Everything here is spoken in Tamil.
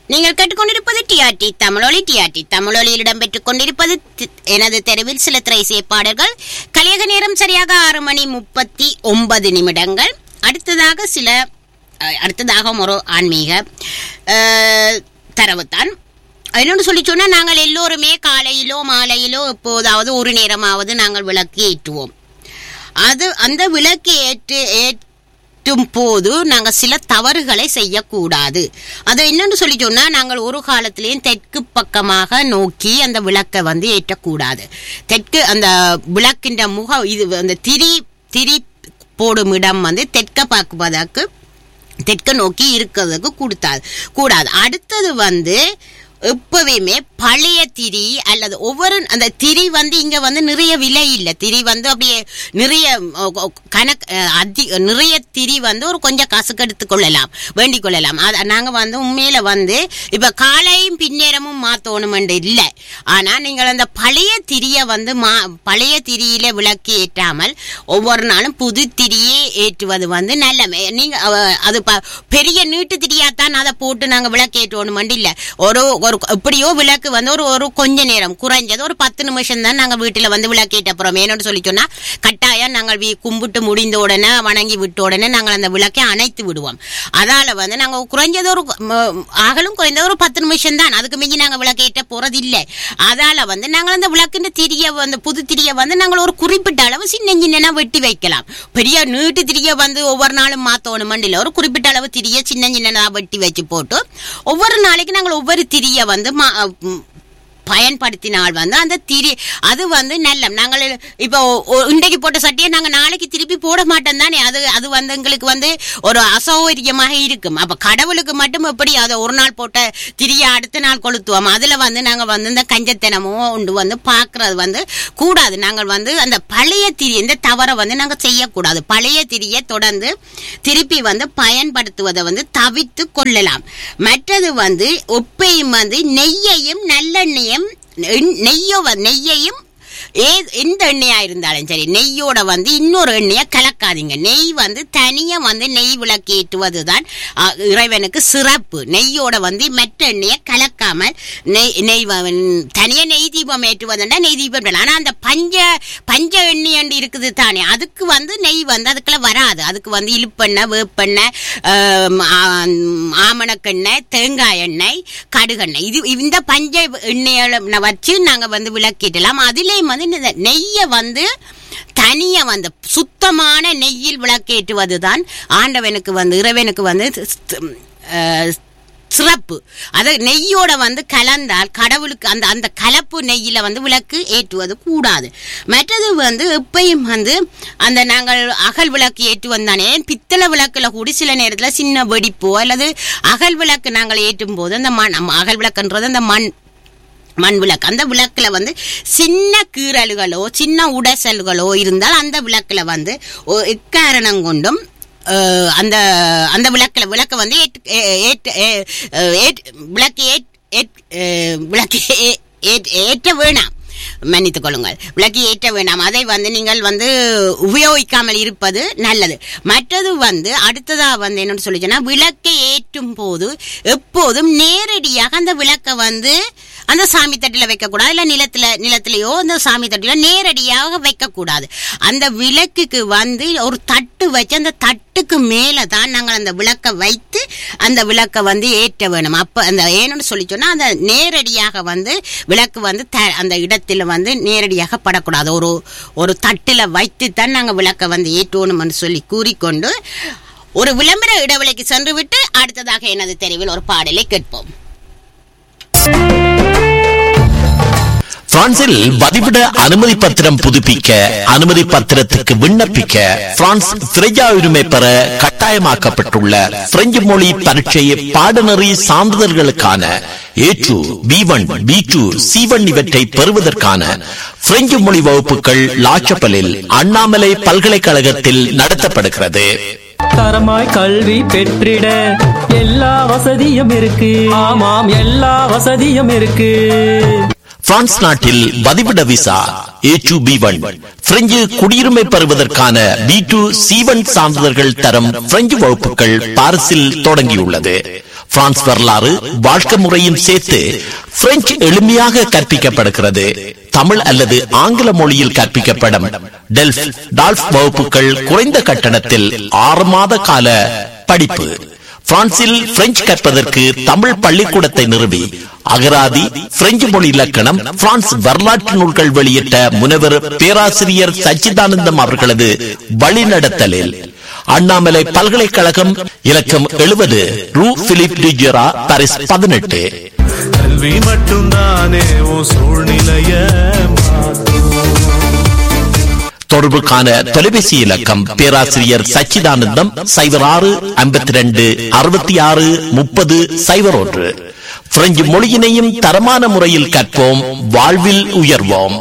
நீங்கள் கேட்டுக்கொண்டிருப்பது டிஆர்டி தமிழொலி டிஆர்டி தமிழொலியில் இடம்பெற்றுக் கொண்டிருப்பது தி- எனது தெருவில் சில திரைசை பாடல்கள் கலியக நேரம் சரியாக ஆறு மணி முப்பத்தி ஒன்பது நிமிடங்கள் அடுத்ததாக சில அஹ், அடுத்ததாக ஒரு ஆன்மீக அஹ், தரவுத்தான் என்னோட சொல்லி சொன்னா நாங்கள் எல்லோருமே காலையிலோ மாலையிலோ எப்போதாவது ஒரு நேரமாவது நாங்கள் விளக்கு ஏற்றுவோம் அது அந்த விளக்கு ஏற்று ஏற்றும் போது நாங்கள் சில தவறுகளை செய்யக்கூடாது அது என்னன்னு சொல்லி சொன்னா நாங்கள் ஒரு காலத்திலேயும் தெற்கு பக்கமாக நோக்கி அந்த விளக்கை வந்து ஏற்றக்கூடாது தெற்கு அந்த விளக்கின்ற முக இது அந்த திரி திரி போடும் இடம் வந்து தெற்க பார்ப்பதற்கு தெற்க நோக்கி இருக்கிறதுக்கு கொடுத்தாது கூடாது அடுத்தது வந்து எப்பவுமே பழைய திரி அல்லது ஒவ்வொரு அந்த திரி வந்து இங்க வந்து நிறைய விலை இல்லை திரி வந்து அப்படியே நிறைய அஹ், கணக்கு அஹ், அதிக நிறைய திரி வந்து ஒரு கொஞ்சம் காசுக்கு எடுத்துக்கொள்ளலாம் வேண்டிக் கொள்ளலாம் அது நாங்க வந்து உண்மையில வந்து இப்ப காலையும் பின்னேரமும் மாத்தணும் இல்லை ஆனா நீங்கள் அந்த பழைய திரிய வந்து மா பழைய திரியில விளக்கு ஏற்றாமல் ஒவ்வொரு நாளும் புது திரியே ஏற்றுவது வந்து நல்ல மே- நீங்க அஹ், அது ப- பெரிய நீட்டு திரியாத்தான் அதை போட்டு நாங்க விளக்கு ஏற்றணும் இல்ல ஒரு ஒரு எப்படியோ விளக்கு வந்து ஒரு ஒரு கொஞ்ச நேரம் குறைஞ்சது ஒரு பத்து நிமிஷம் தான் நாங்க வீட்டுல வந்து விளக்கு ஏற்ற போறோம் ஏன்னு சொல்லி சொன்னா கட்டாயம் நாங்கள் வீ- கும்பிட்டு முடிந்த உடனே வணங்கி விட்ட உடனே நாங்கள் அந்த விளக்கை அணைத்து விடுவோம் அதால வந்து நாங்க குறைஞ்சது ஒரு ம- ஆகலும் குறைந்தது ஒரு பத்து நிமிஷம் தான் அதுக்கு மிஞ்சி நாங்க விளக்கு ஏற்ற போறது இல்லை அதால வந்து நாங்கள் அந்த விளக்குன்ற திரிய வந்து புது திரிய வந்து நாங்கள் ஒரு குறிப்பிட்ட அளவு சின்ன சின்ன வெட்டி வைக்கலாம் பெரிய நீட்டு திரிய வந்து ஒவ்வொரு நாளும் மாத்தணும் இல்ல ஒரு குறிப்பிட்ட அளவு திரிய சின்ன சின்னதா வெட்டி வச்சு போட்டு ஒவ்வொரு நாளைக்கு நாங்கள் ஒவ்வொரு திரிய வந்து மா- ம், பயன்படுத்தினால் வந்து அந்த திரி அது வந்து நல்ல நாங்கள் இப்போ ஒ- இன்றைக்கு போட்ட சட்டையை நாங்கள் நாளைக்கு திருப்பி போட மாட்டோம் தானே அது அது வந்து எங்களுக்கு வந்து ஒரு அசௌகரியமாக இருக்கும் அப்ப கடவுளுக்கு மட்டும் எப்படி அதை ஒரு நாள் போட்ட திரியை அடுத்த நாள் கொளுத்துவோம் அதுல வந்து நாங்க வந்து இந்த கஞ்சத்தனமோ உண்டு வந்து பார்க்கறது வந்து கூடாது நாங்கள் வந்து அந்த பழைய திரி இந்த தவறை வந்து நாங்க செய்யக்கூடாது பழைய திரியை தொடர்ந்து திருப்பி வந்து பயன்படுத்துவதை வந்து தவிர்த்து கொள்ளலாம் மற்றது வந்து உப்பையும் வந்து நெய்யையும் நல்லெண்ணெயும் நெய்- நெய்யோ வ- நெய்யையும் ஏ எந்த எண்ணெயா இருந்தாலும் சரி நெய்யோட வந்து இன்னொரு எண்ணெயை கலக்காதீங்க நெய் வந்து தனியா வந்து நெய் விளக்கு ஏற்றுவதுதான் அ, இறைவனுக்கு சிறப்பு நெய்யோட வந்து மற்ற எண்ணெயை கலக்காமல் நெய் நெய் வ- தனியா நெய் தீபம் ஏற்றுவதுண்டா நெய் தீபம் ஏற்றலாம். ஆனா அந்த பஞ்ச பஞ்ச எண்ணெய் இருக்குது தானே அதுக்கு வந்து நெய் வந்து அதுக்குள்ள வராது அதுக்கு வந்து இழுப்பெண்ணெய் வேப்பெண்ணெய் ஆம், ஆம், ஆமணக்கெண்ணெய் தேங்காய் எண்ணெய் கடுகெண்ணெய் இது இந்த பஞ்ச எண்ணெயை வச்சு நாங்க வந்து விளக்கிடலாம் அதுலயும் வந்து இந்த நெய்யை வந்து தனியா வந்து சுத்தமான நெய்யில் விளக்கேற்றுவதுதான் ஆண்டவனுக்கு வந்து இறைவனுக்கு வந்து அஹ், சிறப்பு அது நெய்யோட வந்து கலந்தால் கடவுளுக்கு அந்த அந்த கலப்பு நெய்யில வந்து விளக்கு ஏற்றுவது கூடாது மற்றது வந்து எப்பயும் வந்து அந்த நாங்கள் அகல் விளக்கு ஏற்றுவோம் தானே பித்தளை விளக்குல கூடி சில நேரத்துல சின்ன வெடிப்போ அல்லது அகல் விளக்கு நாங்கள் ஏற்றும் போது அந்த மண் அகல் விளக்குன்றது அந்த மண் மண் விளக்கு அந்த விளக்குல வந்து சின்ன கீறல்களோ சின்ன உடைசல்களோ இருந்தால் அந்த விளக்குல வந்து ஒ- எக்காரணம் கொண்டும் அஹ், அந்த அந்த விளக்குல விளக்க வந்து ஏற்று- ஏ- ஏற்று- ஏ- அஹ், ஏற்று- விளக்கு ஏற்- ஏற்- அஹ், விளக்கு ஏ- ஏற்- ஏற்ற வேணாம் மன்னித்துக் கொள்ளுங்கள் விளக்கு ஏற்ற வேண்டாம் அதை வந்து நீங்கள் வந்து உபயோகிக்காமல் இருப்பது நல்லது மற்றது வந்து அடுத்ததா வந்து என்னன்னு சொல்லி சொன்னா விளக்கை ஏற்றும் போது எப்போதும் நேரடியாக அந்த விளக்கை வந்து அந்த சாமி தட்டில வைக்கக்கூடாது இல்ல நிலத்துல நிலத்திலேயோ அந்த சாமி தட்டில நேரடியாக வைக்கக்கூடாது அந்த விளக்குக்கு வந்து ஒரு தட்டு வச்சு அந்த தட்டுக்கு மேல தான் நாங்கள் அந்த விளக்கை வைத்து அந்த விளக்கை வந்து ஏற்ற வேணும் அப்ப அந்த ஏன்னு சொல்லி சொன்னா அந்த நேரடியாக வந்து விளக்கு வந்து த- அந்த இடத்துல வந்து நேரடியாக படக்கூடாது ஒரு ஒரு தட்டுல வைத்து தான் நாங்கள் விளக்கை வந்து ஏற்றணும்னு சொல்லி கூறிக்கொண்டு ஒரு விளம்பர இடைவெளிக்கு சென்று விட்டு அடுத்ததாக எனது தெருவில் ஒரு பாடலை கேட்போம் பிரான்சில் வதிவிட அனுமதி பத்திரம் புதுப்பிக்க அனுமதி பத்திரத்துக்கு விண்ணப்பிக்க பிரான்ஸ் திரையா உரிமை பெற கட்டாயமாக்கப்பட்டுள்ள பிரெஞ்சு மொழி பரீட்சை பாடநெறி சான்றிதழ்களுக்கான A two B one B two C one இவற்றை பெறுவதற்கான பிரெஞ்சு மொழி வகுப்புகள் லாச்சப்பலில் அண்ணாமலை பல்கலைக்கழகத்தில் நடத்தப்படுகிறது தரமாய் கல்வி பெற்றிட எல்லா வசதியும் இருக்கு ஆமாம் எல்லா வசதியும் இருக்கு பிரான்ஸ் நாட்டில் வதிவிட visa A two B one French குடியுரிமை பெறுவதற்கான பி டூ சி ஒன் சான்றிதழ்கள் தரம் பிரெஞ்சு வகுப்புகள் பாரிஸில் தொடங்கியுள்ளது பிரான்ஸ் வரலாறு வாழ்க்கை முறையும் சேர்த்து பிரெஞ்சு எளிமையாக கற்பிக்கப்படுகிறது தமிழ் அல்லது ஆங்கில மொழியில் கற்பிக்கப்படும் டெல்ஃப் டால்ஃப் வகுப்புகள் குறைந்த கட்டணத்தில் ஆறு மாத கால படிப்பு பிரான்சில் பிரெஞ்சு கற்பதற்கு தமிழ் பள்ளிக்கூடத்தை நிறுவி அகராதி பிரெஞ்சு மொழி இலக்கணம் பிரான்ஸ் வரலாற்று நூல்கள் வெளியிட்ட முனைவர் பேராசிரியர் சச்சிதானந்தம் அவர்களது வழிநடத்தலில் அண்ணாமலை பல்கலைக்கழகம் இலக்கம் எழுபது ரூ பிலிப் டிஜெரா பாரிஸ் பதினெட்டு கல்வி மட்டும்தானே உன் சூழ்நிலைய தொடர்புக்கான தொலைபேசி இலக்கம் பேராசிரியர் சச்சிதானந்தம் சைபர் ஆறு ஐம்பத்தி ரெண்டு அறுபத்தி ஆறு முப்பது சைபர் ஒன்று பிரெஞ்சு மொழியினையும் தரமான முறையில் கற்போம் வாழ்வில் உயர்வோம்